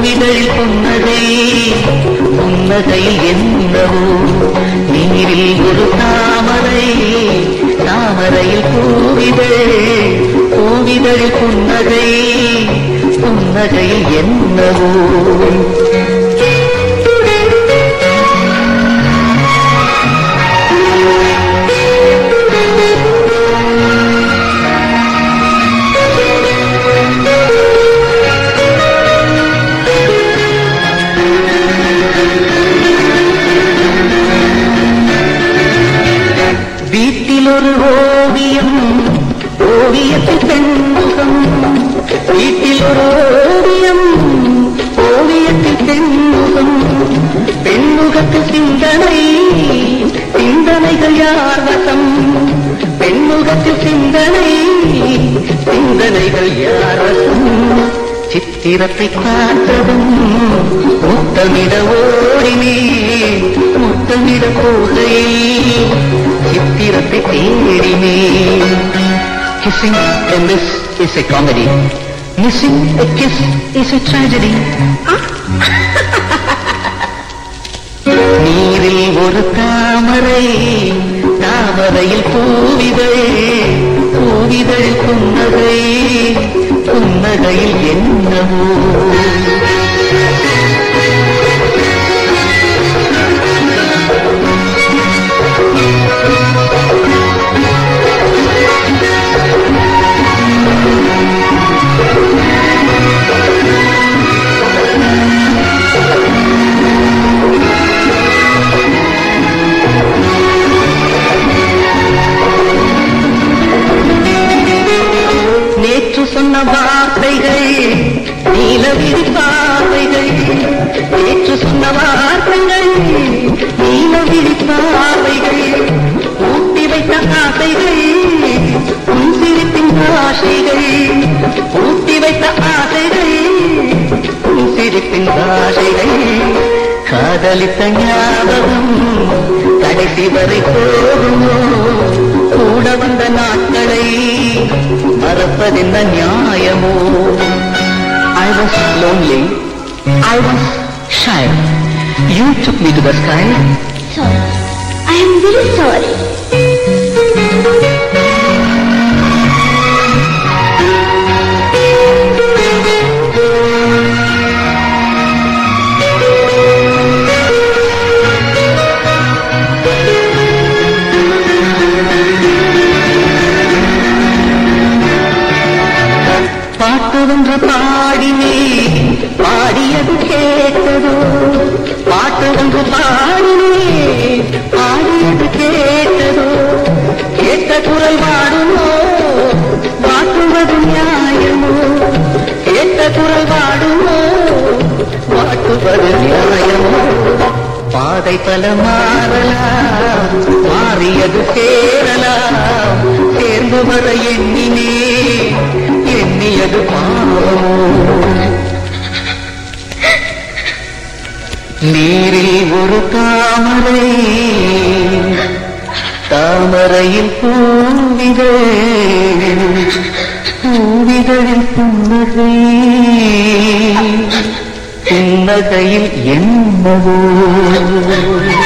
பூவிதழில் புன்னகை புன்னகையில் என்னவோ நீரில் ஒரு தாமரை தாமரையில் பூவிதழ் பூவிதழில் புன்னகை புன்னகையில் என்னவோ வீட்டில் ஒரு ஓவியம் ஓவியத்தில் பெண்முகம் வீட்டில் ஒரு ஓவியம் ஓவியத்தில் பெண்முகம் பெண்முகத்தில் சிந்தனை சிந்தனைகள் யார் வசம் பெண்முகத்தில் சிந்தனை சிந்தனைகள் யார் வசம் சித்திரத்தை பார்த்ததும் முத்தமிட ஓடினேன் முத்தமிட போகையில் சித்திரத்தை தேடினேன் Kissing a miss is a comedy. Missing a kiss is a tragedy. நீரில் ஒரு தாமரை தாமரையில் பூவிதழ் பூவிதழ் புன்னகை புன்னகையில் என்னவோ நேற்று சொன்ன வார்த்தைகள் நீலவிரி பார்வைகள் நேற்று சொன்ன வார்த்தைகள் நீலவிரி பார்வைகள் ஊட்டி வைத்த ஆசைகள் உன் சிரிப்பின் ஆசைகள் ஊட்டி வைத்த ஆசைகள் உன் சிரிப்பின் ஆசைகள் காதலித்த ஞாபகம் கடைசி வரை போகுமோ கூட வந்த நாட்களை மறப்பதென்ன நியாயமோ I was lonely. I was shy. You took me to the sky. Sorry. I am very sorry. பாட்டு ஒன்று பாடினே பாடியது கேட்டதோ பாட்டு ஒன்று பாடினே பாடியது கேட்டதோ கேட்ட குரல் பாடுமோ வாட்டுவது நியாயமோ கேட்ட குரல் பாடுமோ வாட்டுவது நியாயமோ பாதை பல மாறலாம் மாறியது சேரலாம் சேர்ந்து வர எண்ணினே எண்ணியது பாவமோ நீரில் ஒரு தாமரை தாமரையில் பூவிதழ் பூவிதழில் புன்னகை புன்னகையில் என்னவோ